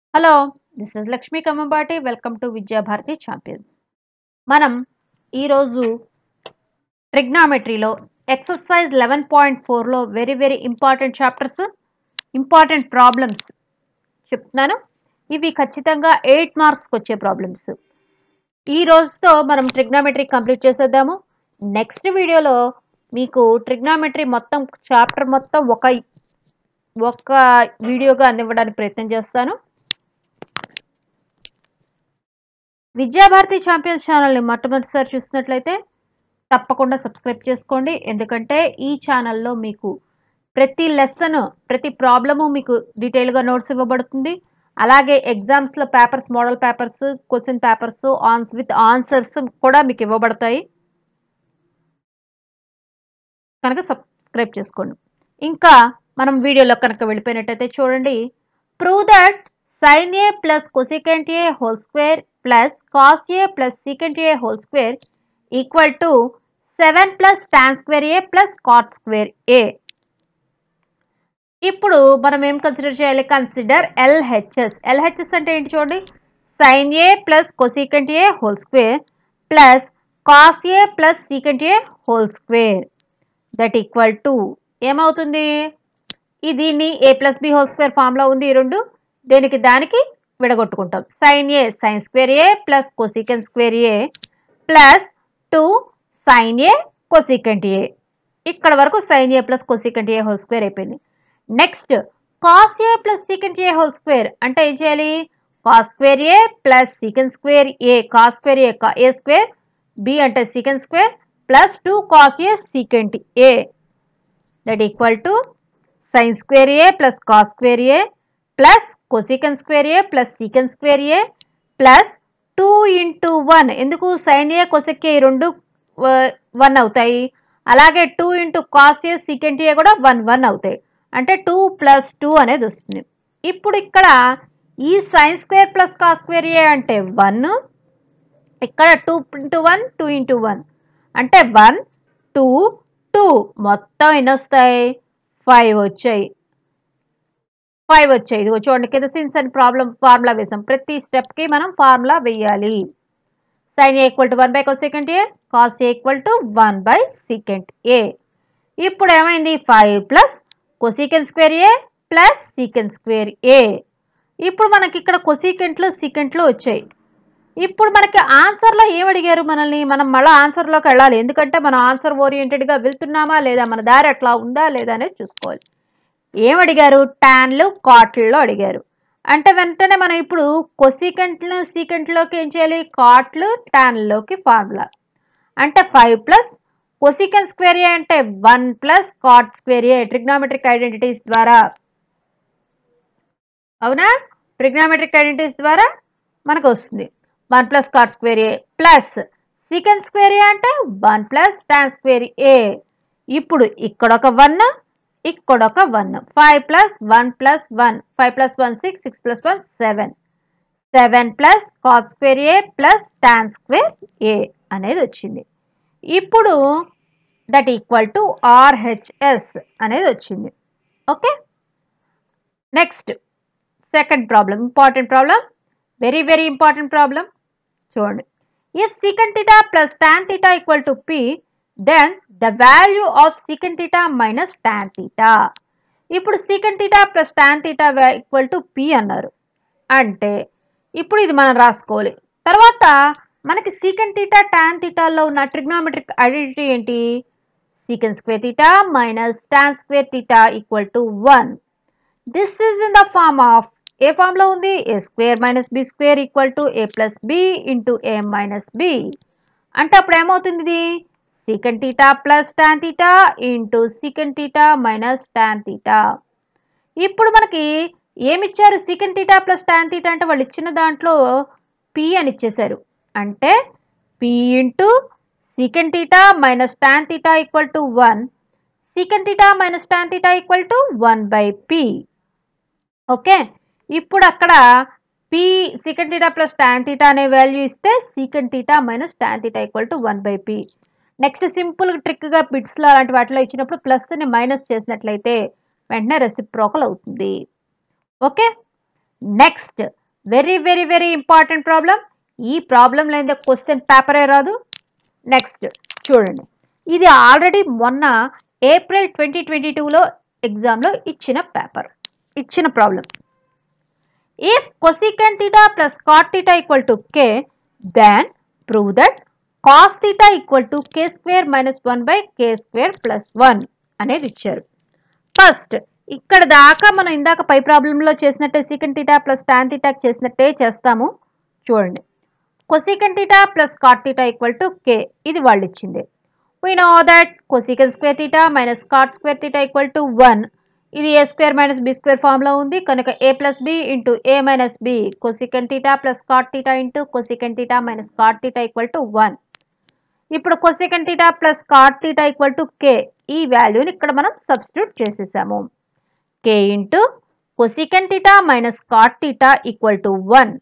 hello this is Lakshmi Kammabati welcome to Vidyabharati champions మనం ఈరోజు ట్రిగ్నామెట్రీలో ఎక్సర్సైజ్ లెవెన్ పాయింట్ ఫోర్లో very very important chapters important problems చెప్తున్నాను ఇవి ఖచ్చితంగా ఎయిట్ మార్క్స్కి వచ్చే ప్రాబ్లమ్స్ ఈ రోజుతో మనం ట్రిగ్నామెట్రీ కంప్లీట్ చేసేద్దాము నెక్స్ట్ వీడియోలో మీకు ట్రిగ్నామెట్రీ మొత్తం చాప్టర్ మొత్తం ఒక ఒక వీడియోగా అందివ్వడానికి ప్రయత్నం చేస్తాను విద్యాభారతి ఛాంపియన్స్ ఛానల్ని మొట్టమొదటిసారి చూసినట్లయితే తప్పకుండా సబ్స్క్రైబ్ చేసుకోండి ఎందుకంటే ఈ ఛానల్లో మీకు ప్రతి లెసన్ ప్రతి ప్రాబ్లము మీకు డీటెయిల్గా నోట్స్ ఇవ్వబడుతుంది అలాగే ఎగ్జామ్స్లో papers model papers question papers ఆన్స్ విత్ ఆన్సర్స్ కూడా మీకు ఇవ్వబడతాయి కనుక సబ్స్క్రైబ్ చేసుకోండి ఇంకా మనం వీడియోలో కనుక వెళ్ళిపోయినట్టయితే చూడండి prove that sine A plus cosecant A whole square plus cos A plus secant A whole square equal to seven plus tan square A plus cot square A ఇప్పుడు మనం ఏం కన్సిడర్ చేయాలి కన్సిడర్ ఎల్హెచ్ఎస్ ఎల్హెచ్ఎస్ అంటే ఏంటి చూడండి sine A plus cosecant A whole square plus cos A plus secant A whole square that equal to ఏమవుతుంది ఈ దీన్ని A plus B whole square ఫామ్లో ఉంది ఈ రెండు దేనికి దానికి విడగొట్టుకుంటాం sine A sine square A plus cosecant square A plus two sine A cosecant A ఇక్కడ వరకు sine A plus cosecant A whole square అయిపోయింది next cos A plus secant A whole square అంటే ఏం చేయాలి cos square A plus secant square A cos square A A square B అంటే secant square plus two cos A secant A that equal to sine square A plus cos square A plus cosecant square A plus secant square A plus two into one ఎందుకు sine A cosec A రెండు one అవుతాయి అలాగే two into cos A secant A కూడా one one అవుతాయి అంటే two plus two అనేది వస్తుంది ఇప్పుడు ఇక్కడ ఈ sine square plus cos square A అంటే వన్ ఇక్కడ two into one two into one అంటే వన్ టూ టూ మొత్తం ఎన్ని వస్తాయి ఫైవ్ వచ్చాయి ఫైవ్ వచ్చాయి ఇదిగో చూడండి కింద సిన్స్ అని ప్రాబ్లం ఫార్ములా వేసాం ప్రతి స్టెప్కి మనం ఫార్ములా వేయాలి sine equal to one by cosecant A cos equal to one by secant A ఇప్పుడు ఏమైంది five plus cosecant square A plus secant square A ఇప్పుడు మనకి ఇక్కడ కొసీకెంట్లు సీకెంట్లు వచ్చాయి ఇప్పుడు మనకి ఆన్సర్లో ఏం అడిగారు మనల్ని మనం మళ్ళీ ఆన్సర్లోకి వెళ్ళాలి ఎందుకంటే మనం ఆన్సర్ ఓరియంటెడ్గా వెళ్తున్నామా లేదా మన దారి అట్లా ఉందా లేదా అనేది చూసుకోవాలి ఏం అడిగారు టాన్లు కాట్లలో అడిగారు అంటే వెంటనే మనం ఇప్పుడు కొసీకెంట్లు సీకెంట్లోకి ఏం చేయాలి కాట్లు టాన్లోకి ఫార్ములా అంటే five plus cosecant square A అంటే one plus cot square A trigonometric identities ద్వారా అవునా ట్రిగ్నామెట్రిక్ ఐడెంటిటీస్ ద్వారా మనకు వస్తుంది one plus cot square A plus secant square A అంటే one plus tan square A ఇప్పుడు ఇక్కడ ఒక వన్ ఇక్కడ ఒక one five plus one plus one five plus one six six plus one seven seven plus cot square A plus tan square A అనేది వచ్చింది ఇప్పుడు that equal to RHS అనేది వచ్చింది okay next second problem important problem very very important problem చూడండి if secant theta plus tan theta equal to P then the value of secant theta minus tan theta ఇప్పుడు secant theta plus tan theta equal to P అన్నారు అంటే ఇప్పుడు ఇది మనం రాసుకోవాలి తర్వాత మనకి సీకెంట్ థీటా టాన్ థీటాలో ఉన్న ట్రిగ్నామెట్రిక్ ఐడెంటిటీ ఏంటి secant square theta minus tan square theta equal to one this is in the form of A ఫామ్లో ఉంది A square minus B square equal to A plus B into A minus B అంటే అప్పుడు ఏమవుతుంది ఇది secant theta plus tan theta into secant theta minus tan theta ఇప్పుడు మనకి ఏమిచ్చారు secant theta plus tan theta అంటే వాళ్ళు ఇచ్చిన దాంట్లో పి అని ఇచ్చేశారు అంటే P into secant theta minus tan theta equal to one secant theta minus tan theta equal to one by P okay ఇప్పుడు అక్కడ P secant theta plus tan theta అనే వాల్యూ ఇస్తే secant theta minus tan theta equal to one by P next simple ట్రిక్గా బిట్స్లో అలాంటి వాటిలో ఇచ్చినప్పుడు ప్లస్ని మైనస్ చేసినట్లయితే వెంటనే రెసిప్రోకల్ అవుతుంది okay next very very very important problem ఈ ప్రాబ్లం లేదే క్వశ్చన్ పేపరే రాదు నెక్స్ట్ చూడండి ఇది ఆల్రెడీ మొన్న ఏప్రిల్ ట్వంటీ ట్వంటీ టూలో ఎగ్జామ్లో ఇచ్చిన పేపర్ ఇచ్చిన problem if cosecant theta plus cot theta equal to K then prove that cos theta equal to K square minus one by K square plus one అనేది ఇచ్చారు first ఇక్కడ దాకా మనం ఇందాక పై ప్రాబ్లంలో చేసినట్టే secant theta plus tan theta చేసినట్టే చేస్తాము చూడండి cosecant theta plus cot theta equal to K ఇది వాళ్ళు ఇచ్చింది we know that cosecant square theta minus cot square theta equal to one ఇది A square minus B square ఫామ్లో ఉంది కనుక A plus B into A minus B cosecant theta plus cot theta into cosecant theta minus cot theta equal to one ఇప్పుడు cosecant theta plus cot theta equal to K ఈ వాల్యూని ఇక్కడ మనం substitute చేసేసాము K into cosecant theta minus cot theta equal to one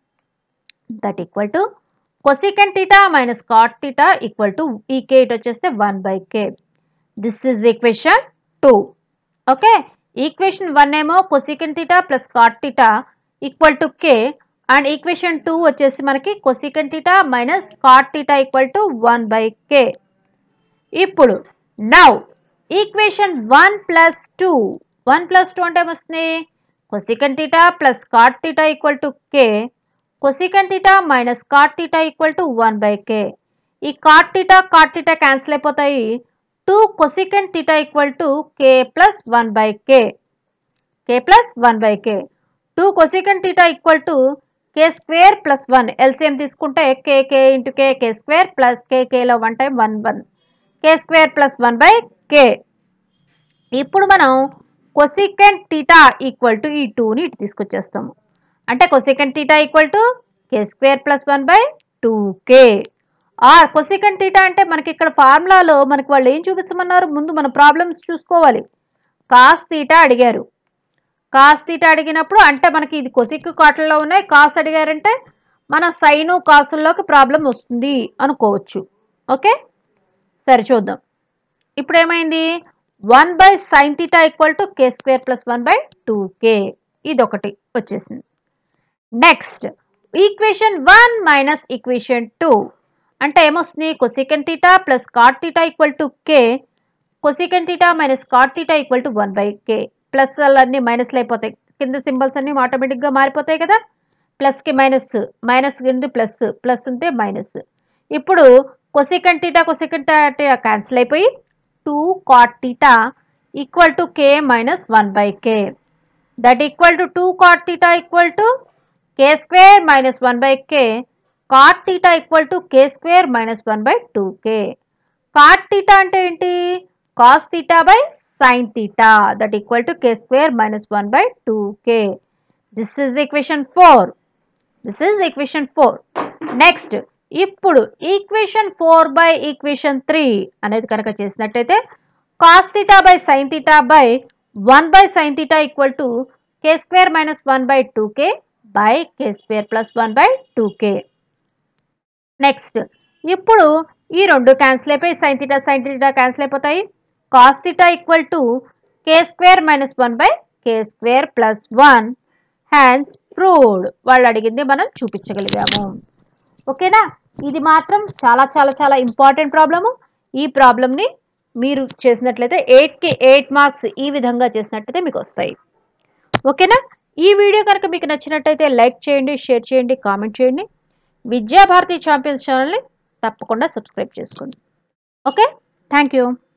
that equal to cosecant theta minus cot theta equal to ఈ K ఇటు వచ్చేస్తే one by K this is equation two okay equation one ఏమో cosecant theta plus cot theta equal to K and equation two వచ్చేసి మనకి cosecant theta minus cot theta equal to one by K ఇప్పుడు now equation one plus two one plus two అంటే ఏమొస్తుంది cosecant theta plus cot theta equal to K cosecant theta minus cot theta equal to one by K ఈ cot theta cot theta cancel అయిపోతాయి two cosecant theta equal to K plus one by K K plus one by K two cosecant theta equal to K square plus one LCM తీసుకుంటే K K into K K square plus K Khelo one time one one K square plus one by K ఇప్పుడు మనం cosecant theta equal to ఈ టూని ఇటు తీసుకొచ్చేస్తాము అంటే cosecant theta equal to K square plus one by two K ఆ cosecant theta అంటే మనకి ఇక్కడ ఫార్ములాలో మనకి వాళ్ళు ఏం చూపించమన్నారు ముందు మన ప్రాబ్లమ్స్ చూసుకోవాలి కాస్ థీటా అడిగారు కాస్ థీటా అడిగినప్పుడు అంటే మనకి ఇది కొసిక్ కాటల్లో ఉన్నాయి కాస్ అడిగారంటే మన సైను కాసుల్లోకి ప్రాబ్లం వస్తుంది అనుకోవచ్చు ఓకే సరే చూద్దాం ఇప్పుడు ఏమైంది one by sine theta equal to K square plus one by two K ఇది ఒకటి వచ్చేసింది next equation one minus equation two అంటే ఏమొస్తుంది cosecant theta plus cot theta equal to K cosecant theta minus cot theta equal to one by K plus అన్నీ మైనస్లు అయిపోతాయి కింద symbols అన్నీ ఆటోమేటిక్గా మారిపోతాయి కదా ప్లస్కి మైనస్ మైనస్ కింద ప్లస్ ప్లస్ ఉంటే మైనస్ ఇప్పుడు cosecant theta cosecant theta cancel అయిపోయి two cot theta equal to k minus one by k that equal to two cot theta equal to K square minus one by k cot theta equal to K square minus one by two k cot theta అంటే ఏంటి cos theta by sine theta that equal to K square minus one by two k this is equation four this is equation four next ఇప్పుడు equation four by equation three అనేది కనుక చేసినట్టయితే cos theta by sine theta by one by sine theta equal to K square minus one by two k by K square plus one by two k next ఇప్పుడు ఈ రెండు cancel అయిపోయి sine theta sine theta cancel అయిపోతాయి cos theta equal to K square minus one by K square plus one hence proved వాళ్ళు అడిగింది మనం చూపించగలిగాము ఓకేనా ఇది మాత్రం చాలా చాలా చాలా ఇంపార్టెంట్ ప్రాబ్లము ఈ ప్రాబ్లమ్ని మీరు చేసినట్లయితే ఎయిట్కి ఎయిట్ మార్క్స్ ఈ విధంగా చేసినట్లయితే మీకు వస్తాయి ఓకేనా ఈ వీడియో కనుక మీకు నచ్చినట్టయితే లైక్ చేయండి షేర్ చేయండి కామెంట్ చేయండి విద్యాభారతి ఛాంపియన్స్ ఛానల్ని తప్పకుండా సబ్స్క్రైబ్ చేసుకోండి ఓకే థ్యాంక్ యూ